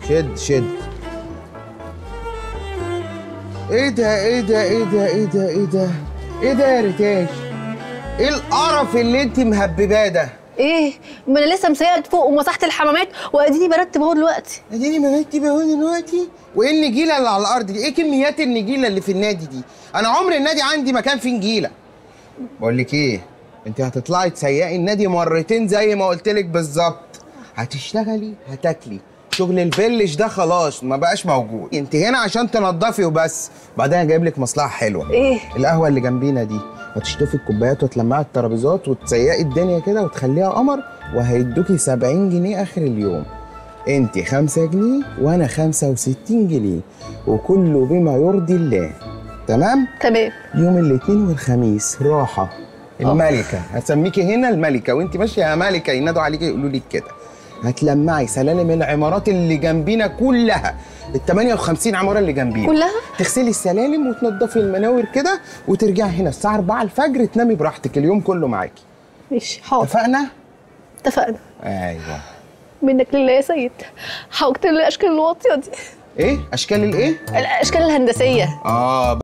شد شد ايه ده ايه ده ايه ده ايه ده ايه ده ايه ده يا ريتاش ايه القرف اللي انت مهبباه ده ايه ما انا لسه مسيقت فوق ومسحت الحمامات واديني برتب اهو دلوقتي اديني ما بنتي بقول دلوقتي وايه النجيله اللي على الارض دي ايه كميات النجيله اللي في النادي دي انا عمر النادي عندي ما كان فيه نجيله بقول لك ايه انت هتطلعي تسيقي النادي مرتين زي ما قلت لك بالظبط هتشتغلي هتاكلي شغل الفيلج ده خلاص ما بقاش موجود انت هنا عشان تنضفي وبس بعدين جايب لك مصلحه حلوه ايه القهوه اللي جنبينا دي هتشطفي الكوبايات وتلمعي الترابيزات وتسيقي الدنيا كده وتخليها قمر وهيدوكي 70 جنيه اخر اليوم انت 5 جنيه وانا 65 جنيه وكله بما يرضي الله تمام تمام يوم الاثنين والخميس راحه الملكه هسميكي هنا الملكه وانت ماشيه يا ملكه ينادوا عليكي يقولوا لك كده هتلمعي سلالم العمارات اللي جنبينا كلها ال 58 عماره اللي جنبينا كلها؟ تغسلي السلالم وتنضفي المناور كده وترجعي هنا الساعه 4 الفجر تنامي براحتك اليوم كله معاكي ماشي حاضر اتفقنا اتفقنا ايوه منك لله يا سيد هكتب الاشكال الواطيه دي ايه اشكال الايه الاشكال الهندسيه اه